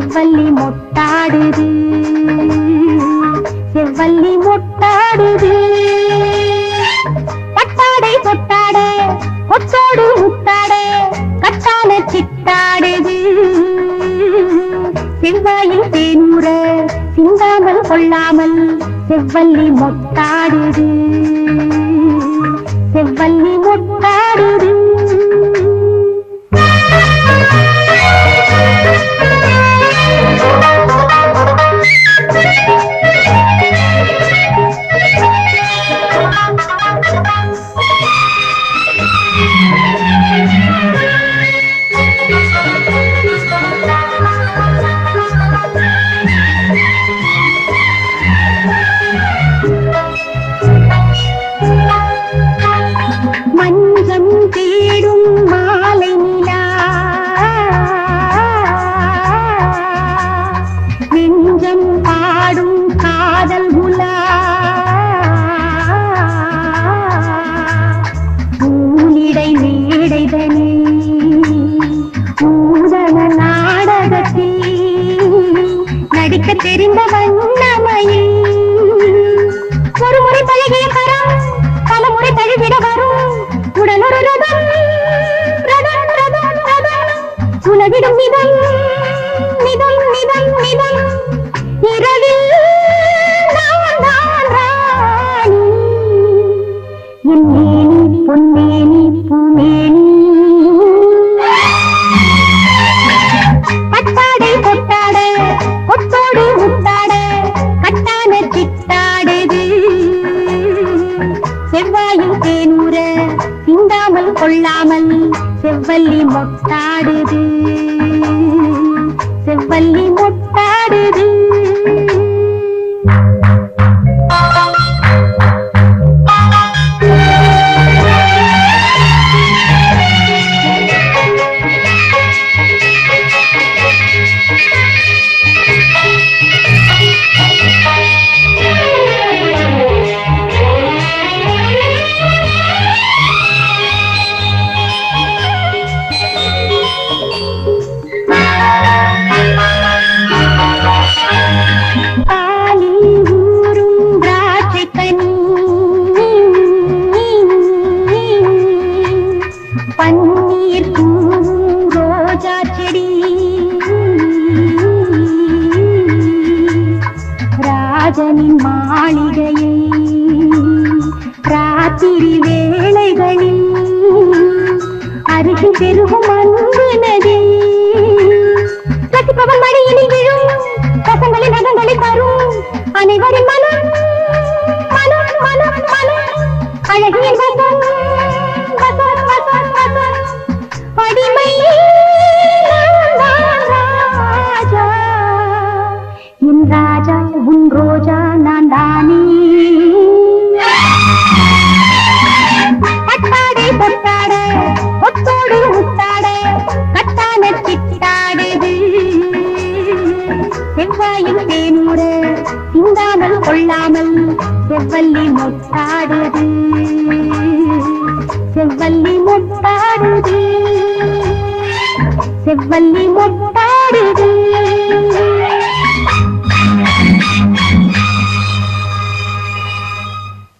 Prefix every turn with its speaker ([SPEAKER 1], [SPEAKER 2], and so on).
[SPEAKER 1] செவ்வல்லி மொட்டாடுது செவ்வல்லி மொட்டாடுது பட்டாடை தொட்டாட கொத்தோடு முத்தாட கட்டான சித்தாடுது செவ்வாயில் தேனூர சிந்தாமல் கொள்ளாமல் செவ்வல்லி மொட்டாடுது செவ்வல்லி மொட்டாடுது மஞ்சம் தேடும் மாலை நிலா நெஞ்சம் பாடும் காதல் உலா ஊனிடை மேடைதனே ஊதன நாடகத்தில் நடிக்க தெரிந்த வண்ணமையில் ஒரு முறை பழகிய கரம் பல முறை தழுவிட வரும் உடல் ஒரு ரதம் ரதம் ரதம் ரதம் உலகிடும் நிதம் நிதம் நிதம் நிதம் இரவில் நான் தான் ராணி என் மேனி பொன்னேனி பூமேனி பட்டாடை கொட்டாட கொத்தோடு முத்தாட கட்டான சித்தாடுது செவ்வாயில் தேனூர சிந்தாமல் கொள்ளாமல் செவ்வல்லி மொட்டாடுது செவ்வல்லி மொட்டாடுது பாலில் ஊறும் திராட்சைக் கனி. பன்னீர் தூவும் ரோஜா செடி ராஜனின் மாளிகையை ராத்திரி வேளைகளில் அருகில் பெருகும் அன்பு நதி ரசிப்பவன் மடியினில் விழும் ரசங்களின் ரகங்களை தரும் அனைவரின் மனம் மனம் மனம் மனம் அழகிய வசம் வசம் வசம் வசம் அடிமை நான் தான் ராஜா என் ராஜா உன் ரோஜா நான் தானே பட்டாடை பொட்டாட ஒத்தோடு முத்தாட கட்டான சித்தாடுது செவ்வாயில் தேனூர சிந்தாமல் கொள்ளாமல் செவ்வல்லி மொட்டாடுது செவ்வல்லி மொட்டாடுது செவ்வல்லி மொட்டாடுது